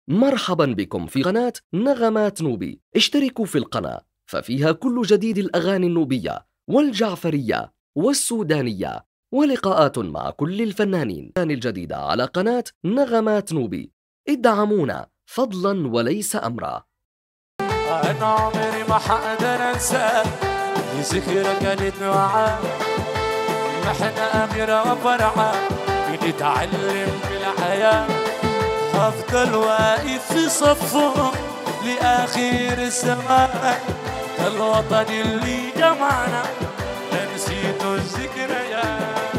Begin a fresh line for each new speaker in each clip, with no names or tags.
مرحبا بكم في قناة نغمات نوبي اشتركوا في القناة ففيها كل جديد الأغاني النوبية والجعفرية والسودانية ولقاءات مع كل الفنانين الجديدة على قناة نغمات نوبي ادعمونا فضلا وليس أمرا
أنا عمري ما حقدر أنسى ذكرك كانت نوعا احنا أميرة وفرحة بنتعلم في الحياة أفضل واقف في صفهم لآخر الزمان الوطن اللي جمعنا لا نسيت الذكريات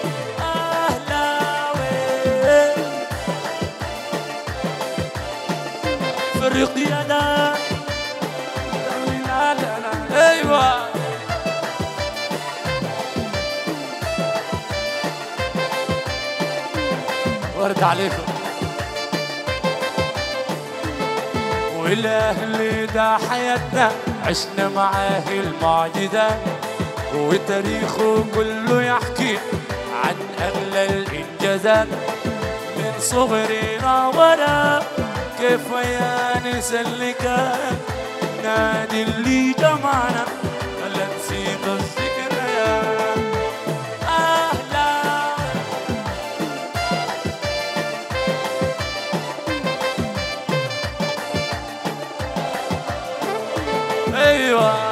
أهلاوي فرق يدا لا لا لا أيوه ورد عليكم والاهل ده حياتنا عشنا معاه المعجزات وتاريخه كله يحكي عن اغلى الانجازات من صغرنا ورا كيف يا نسى اللي كان نادي اللي جمعنا ولا نسيت الذكريات اهلا ايوه